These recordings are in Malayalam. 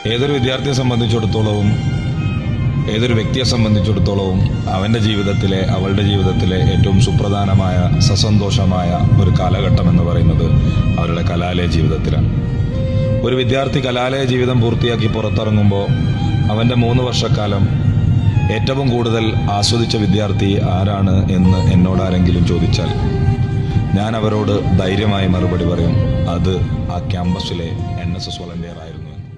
ഏതൊരു വിദ്യാർത്ഥിയെ സംബന്ധിച്ചിടത്തോളവും ഏതൊരു വ്യക്തിയെ സംബന്ധിച്ചിടത്തോളവും അവൻ്റെ ജീവിതത്തിലെ അവളുടെ ജീവിതത്തിലെ ഏറ്റവും സുപ്രധാനമായ സസന്തോഷമായ ഒരു കാലഘട്ടം എന്ന് പറയുന്നത് അവരുടെ കലാലയ ജീവിതത്തിലാണ് ഒരു വിദ്യാർത്ഥി കലാലയ ജീവിതം പൂർത്തിയാക്കി പുറത്തിറങ്ങുമ്പോൾ അവൻ്റെ മൂന്ന് വർഷക്കാലം ഏറ്റവും കൂടുതൽ ആസ്വദിച്ച വിദ്യാർത്ഥി ആരാണ് എന്ന് എന്നോട് ആരെങ്കിലും ചോദിച്ചാൽ ഞാൻ അവരോട് ധൈര്യമായി മറുപടി പറയും അത് ആ ക്യാമ്പസിലെ എൻ എസ് എസ് വോളണ്ടിയർ ആയിരുന്നു എന്ന്.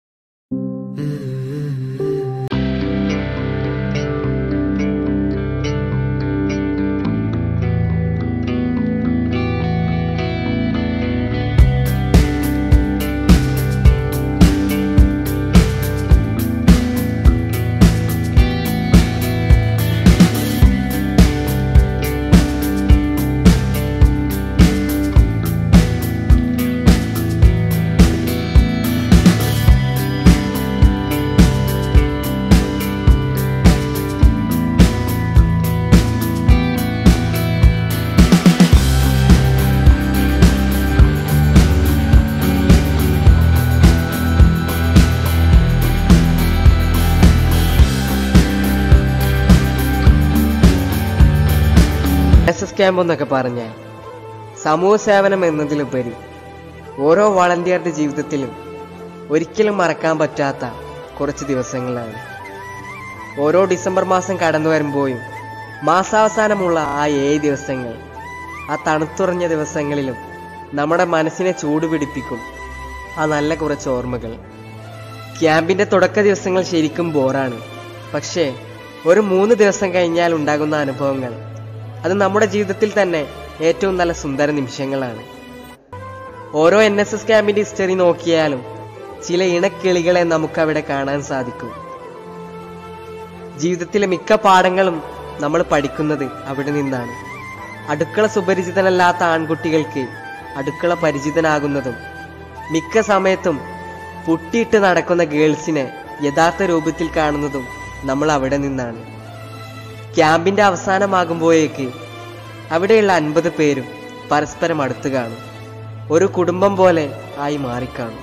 എസ് എസ് ക്യാമ്പ് എന്നൊക്കെ പറഞ്ഞാൽ സമൂഹ സേവനം എന്നതിലുപരി ഓരോ വളണ്ടിയറുടെ ജീവിതത്തിലും ഒരിക്കലും മറക്കാൻ പറ്റാത്ത കുറച്ച് ദിവസങ്ങളാണ് ഓരോ ഡിസംബർ മാസം കടന്നു വരുമ്പോഴും മാസാവസാനമുള്ള ആ ഏഴ് ദിവസങ്ങൾ ആ തണുത്തുറഞ്ഞ ദിവസങ്ങളിലും നമ്മുടെ മനസ്സിനെ ചൂടുപിടിപ്പിക്കും ആ നല്ല കുറച്ച് ഓർമ്മകൾ ക്യാമ്പിന്റെ തുടക്ക ദിവസങ്ങൾ ശരിക്കും ബോറാണ് പക്ഷേ ഒരു മൂന്ന് ദിവസം കഴിഞ്ഞാൽ ഉണ്ടാകുന്ന അനുഭവങ്ങൾ അത് നമ്മുടെ ജീവിതത്തിൽ തന്നെ ഏറ്റവും നല്ല സുന്ദര നിമിഷങ്ങളാണ് ഓരോ എൻ എസ് എസ് ക്യാമ്പിന്റെ ഹിസ്റ്ററി നോക്കിയാലും ചില ഇണക്കിളികളെ നമുക്ക് അവിടെ കാണാൻ സാധിക്കും ജീവിതത്തിലെ മിക്ക പാഠങ്ങളും നമ്മൾ പഠിക്കുന്നത് അവിടെ നിന്നാണ് അടുക്കള സുപരിചിതനല്ലാത്ത ആൺകുട്ടികൾക്ക് അടുക്കള പരിചിതനാകുന്നതും മിക്ക സമയത്തും പുട്ടിയിട്ട് നടക്കുന്ന ഗേൾസിനെ യഥാർത്ഥ രൂപത്തിൽ കാണുന്നതും നമ്മൾ അവിടെ നിന്നാണ് ക്യാമ്പിന്റെ അവസാനമാകുമ്പോഴേക്ക് അവിടെയുള്ള അൻപത് പേരും പരസ്പരം അടുത്ത് കാണും ഒരു കുടുംബം പോലെ ആയി മാറിക്കാണും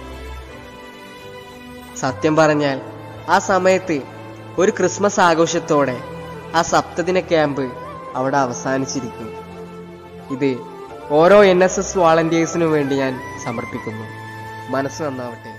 സത്യം പറഞ്ഞാൽ ആ സമയത്ത് ഒരു ക്രിസ്മസ് ആഘോഷത്തോടെ ആ സപ്തദിന ക്യാമ്പ് അവിടെ അവസാനിച്ചിരിക്കും ഇത് ഓരോ എൻ എസ് എസ് വാളണ്ടിയേഴ്സിനു വേണ്ടി ഞാൻ സമർപ്പിക്കുന്നു മനസ്സ് നന്നാവട്ടെ